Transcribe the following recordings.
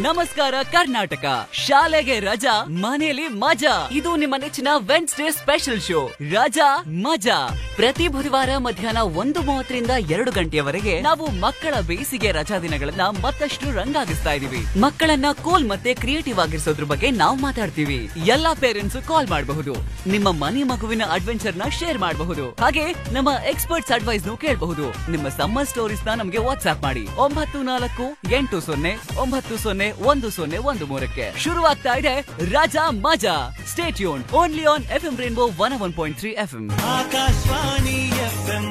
ನಮಸ್ಕಾರ ಕರ್ನಾಟಕ ಶಾಲೆಗೆ ರಜಾ ಮನೆಯಲ್ಲಿ ಮಜಾ ಇದು ನಿಮ್ಮ ನೆಚ್ಚಿನ ವೆನ್ಸ್ಡೇ ಸ್ಪೆಷಲ್ ಶೋ ರಜಾ ಮಜಾ ಪ್ರತಿ ಬುಧವಾರ ಮಧ್ಯಾಹ್ನ ಒಂದು ಮೂವತ್ತರಿಂದ ಎರಡು ಗಂಟೆಯವರೆಗೆ ನಾವು ಮಕ್ಕಳ ಬೇಸಿಗೆ ರಜಾ ದಿನಗಳನ್ನ ಮತ್ತಷ್ಟು ರಂಗಾಗಿಸ್ತಾ ಇದೀವಿ ಮಕ್ಕಳನ್ನ ಕೂಲ್ ಮತ್ತೆ ಕ್ರಿಯೇಟಿವ್ ಆಗಿರಿಸೋದ್ರ ಬಗ್ಗೆ ನಾವು ಮಾತಾಡ್ತೀವಿ ಎಲ್ಲಾ ಪೇರೆಂಟ್ಸ್ ಕಾಲ್ ಮಾಡಬಹುದು ನಿಮ್ಮ ಮನೆ ಮಗುವಿನ ಅಡ್ವೆಂಚರ್ ನ ಶೇರ್ ಮಾಡಬಹುದು ಹಾಗೆ ನಮ್ಮ ಎಕ್ಸ್ಪರ್ಟ್ಸ್ ಅಡ್ವೈಸ್ ನು ಕೇಳಬಹುದು ನಿಮ್ಮ ಸಮ್ಮರ್ ಸ್ಟೋರೀಸ್ ನ ನಮಗೆ ವಾಟ್ಸ್ಆಪ್ ಮಾಡಿ ಒಂಬತ್ತು ನಾಲ್ಕು ಎಂಟು ಸೊನ್ನೆ ಒಂಬತ್ತು ಸೊನ್ನೆ ಒಂದು ಸೊನ್ನೆ ಒಂದು ಮೂರಕ್ಕೆ ಶುರುವಾಗ್ತಾ ಇದೆ ರಾಜಾ ಮಜಾ ಸ್ಟೇಟ್ ಯೂನ್ only on F M rainbow one one point three F M Akashvani FM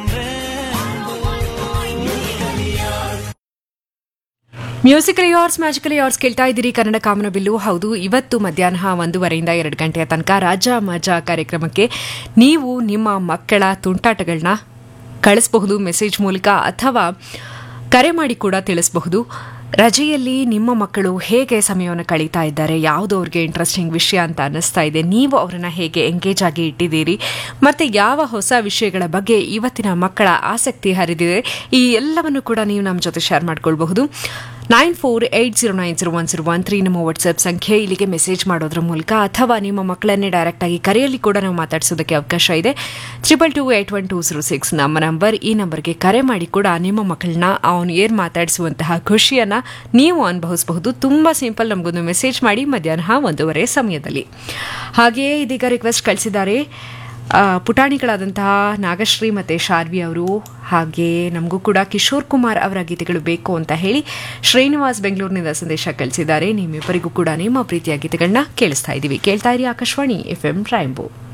musical years magical years ಕೇಳ್ತಾ ಇದ್ದೀರಿ ಕನ್ನಡ ಕಾಮನಬಿಲ್ಲು ಹೌದು ಇವತ್ತು ಮಧ್ಯಾಹ್ನ ಒಂದೂವರೆಯಿಂದ ಎರಡು ಗಂಟೆಯ ತನಕ ರಾಜಾ ಮಜಾ ಕಾರ್ಯಕ್ರಮಕ್ಕೆ ನೀವು ನಿಮ್ಮ ಮಕ್ಕಳ ತುಂಟಾಟಗಳನ್ನ ಕಳಿಸಬಹುದು ಮೆಸೇಜ್ ಮೂಲಕ ಅಥವಾ ಕರೆ ಮಾಡಿ ಕೂಡ ತಿಳಿಸಬಹುದು ರಜೆಯಲ್ಲಿ ನಿಮ್ಮ ಮಕ್ಕಳು ಹೇಗೆ ಸಮಯವನ್ನು ಕಳೀತಾ ಇದ್ದಾರೆ ಯಾವುದು ಅವ್ರಿಗೆ ಇಂಟ್ರೆಸ್ಟಿಂಗ್ ವಿಷಯ ಅಂತ ಅನ್ನಿಸ್ತಾ ಇದೆ ನೀವು ಅವರನ್ನು ಹೇಗೆ ಎಂಗೇಜ್ ಆಗಿ ಇಟ್ಟಿದ್ದೀರಿ ಮತ್ತು ಯಾವ ಹೊಸ ವಿಷಯಗಳ ಬಗ್ಗೆ ಇವತ್ತಿನ ಮಕ್ಕಳ ಆಸಕ್ತಿ ಹರಿದಿದೆ ಈ ಎಲ್ಲವನ್ನು ಕೂಡ ನೀವು ನಮ್ಮ ಜೊತೆ ಶೇರ್ ಮಾಡ್ಕೊಳ್ಬಹುದು nine four eight zero nine zero one zero one three ನಮ್ಮ ವಾಟ್ಸ್ಆಪ್ ಸಂಖ್ಯೆ ಇಲ್ಲಿಗೆ ಮೆಸೇಜ್ ಮಾಡೋದ್ರ ಮೂಲಕ ಅಥವಾ ನಿಮ್ಮ ಮಕ್ಕಳನ್ನೇ ಡೈರೆಕ್ಟ್ ಆಗಿ ಕರೆಯಲ್ಲಿ ಕೂಡ ನಾವು ಮಾತಾಡಿಸೋದಕ್ಕೆ ಅವಕಾಶ ಇದೆ triple two eight one two zero six ನಮ್ಮ ನಂಬರ್ ಈ ನಂಬರ್ಗೆ ಕರೆ ಮಾಡಿ ಕೂಡ ನಿಮ್ಮ ಮಕ್ಕಳನ್ನ ಅವನು ಏರ್ ಮಾತಾಡಿಸುವಂತಹ ಖುಷಿಯನ್ನ ನೀವು ಅನುಭವಿಸಬಹುದು ತುಂಬಾ ಸಿಂಪಲ್ ನಮಗೊಂದು ಮೆಸೇಜ್ ಮಾಡಿ ಮಧ್ಯಾಹ್ನ ಒಂದೂವರೆ ಸಮಯದಲ್ಲಿ ಹಾಗೆಯೇ ಇದೀಗ ರಿಕ್ವೆಸ್ಟ್ ಕಳಿಸಿದ್ದಾರೆ ಆ, ಪುಟಾಣಿಗಳಾದಂತಹ ನಾಗಶ್ರೀ ಮತ್ತು ಶಾರ್ವಿ ಅವರು ಹಾಗೆ ನಮಗೂ ಕೂಡ ಕಿಶೋರ್ ಕುಮಾರ್ ಅವರ ಗೀತೆಗಳು ಬೇಕು ಅಂತ ಹೇಳಿ ಶ್ರೀನಿವಾಸ್ ಬೆಂಗಳೂರಿನಿಂದ ಸಂದೇಶ ಕಳಿಸಿದ್ದಾರೆ ನಿಮ್ಮಿಬ್ಬರಿಗೂ ಕೂಡ ನಿಮ್ಮ ಪ್ರೀತಿಯ ಗೀತೆಗಳನ್ನ ಕೇಳಿಸ್ತಾ ಇದ್ದೀವಿ ಕೇಳ್ತಾ ಇರಿ ಆಕಾಶವಾಣಿ ಎಫ್ ಎಂ ರಾಯಂಬೋ